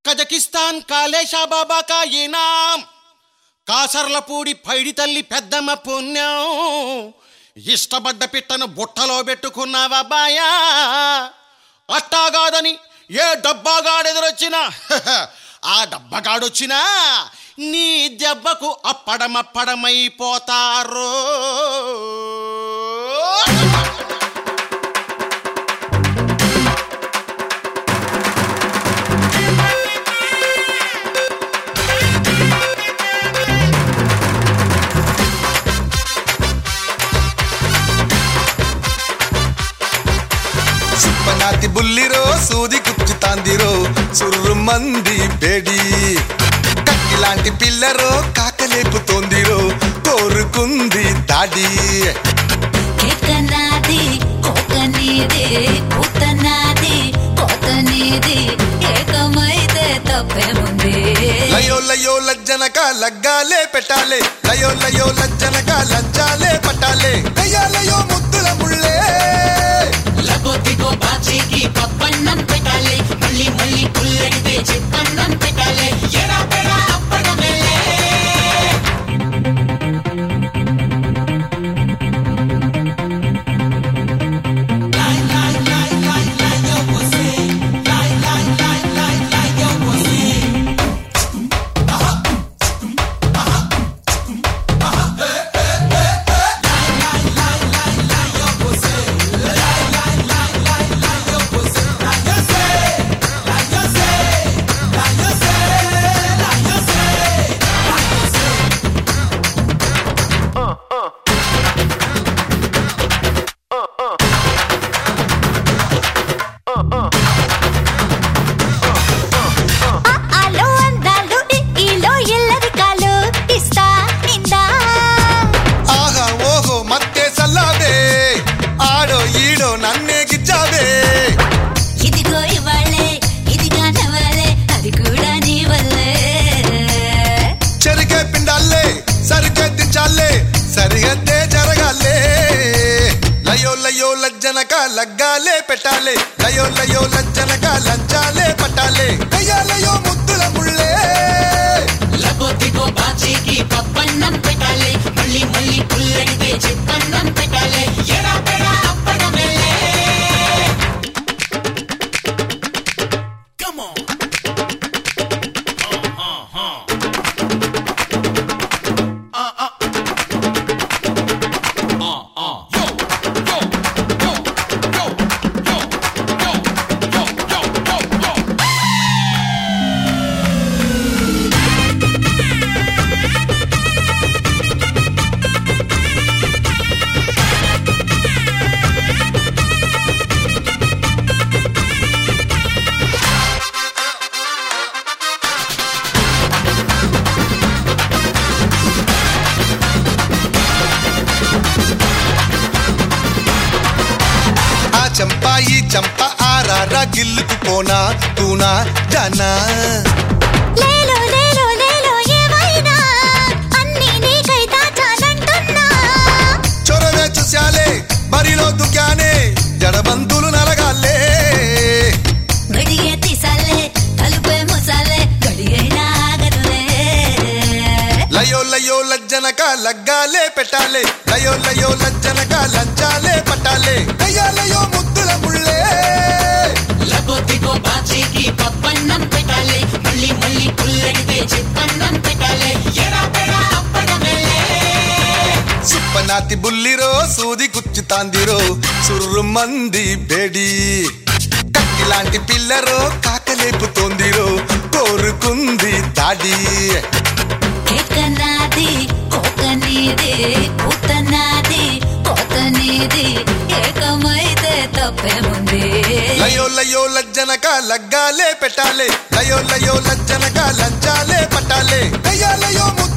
Kazakhstan కాళేశా బాబా కా ఇనాం కాసర్లపూడి పైడి తల్లి పెద్దమ్మ పుణ్యం ఇష్టపడ్డ పిట్టను బుట్టలో పెట్టుకున్నావా బాయా అట్టాగాదని ఏ డబ్బాగాడెదురొచ్చినా ఆ డబ్బగాడొచ్చినా నీ దెబ్బకు అప్పడమప్పడమైపోతారు సుప్పనాతి బుల్లిరో సూది కుచ్చుతాందిరో సుర్రు మంది బేడి కక్కిలాంటి పిల్లరో కాకలేపుతోందిరో కోరుకుంది దాడి కేకనాది కోకనీది కూతనాది కోతనీది ఏకమైతే తప్పేముంది లయో లయో లజ్జనక లగ్గాలే పెట్టాలే లయో లయో లజ్జనక లజ్జాలే పట్టాలే లయో ముద్దుల ముళ్ళే లగోతిగో బాచీకి పప్పన్నం పెట్టాలి మళ్ళీ మళ్ళీ పుల్లడితే చిప్పన్నం పెట్టాలి ఎరా పెరా అప్పడమేలే ఆలో అందాలు ఈలో ఎల్లరికాలు ఇస్తా ఇందా ఆహా ఓహో మత్తే సల్లావే ఆడో ఈడో నన్నే గిచ్చావే ఇదిగో ఇవాళే ఇదిగా నవ్వాలే అది కూడా నీ వల్లే చెరికే పిండాలే సరిగ్గా దించాలే సరిహద్దే జరగాలే లయో లయో లజ్జనక లగ్గాలే పెట్టాలే లయో లయో లజ్జనక లంచాలే పట్టాలే లయో ముద్దుల ముళ్ళే లగోతిగో బాచీకి పప్పన్నం పెట్టాలి మళ్ళీ మళ్ళీ పుల్లడితే చిప్పన్నం పెట్టాలి ఎరా పెరా అప్పడమేలే Come on. ఆ చంపా ఈ చంప ఆరారా గిల్లుకు పోనా తూనా జానా లేలో లేలో లేలో ఏమైనా అన్ని నీకై దాచాలంటున్నా చొరవే చూశాలే బరిలో దుకానే జడబంతులు నలగాలే గడిగే తీసాలే తలుపే మూసాలే గడి అయినా ఆగదులే లయో లయో లజ్జనక లగ్గాలే పెట్టాలే లయో లయో లజ్జనక లంచాలే పట్టాలే లయో ముద్దుల ముళ్ళే లగోతిగో బాచీకి పప్పన్నం పెట్టాలి మళ్ళీ మళ్ళీ పుల్లడితే చిప్పన్నం పెట్టాలి ఎరా పెరా అప్పడమేలే సుప్పనాతి బుల్లిరో సూది కుచ్చుతాందిరో సుర్రు మంది బేడి కక్కిలాంటి పిల్లరో కాకలేపుతోందిరో కోరుకుంది దాడి కేకనాది కోకనీది కూతనాది కోతనీది ఏకమైతే తప్పేముంది లయో లయో లజ్జనక లగ్గాలే పెట్టాలే లయో లయో లజ్జనక లంచాలే పట్టాలే లయో ముద్దుల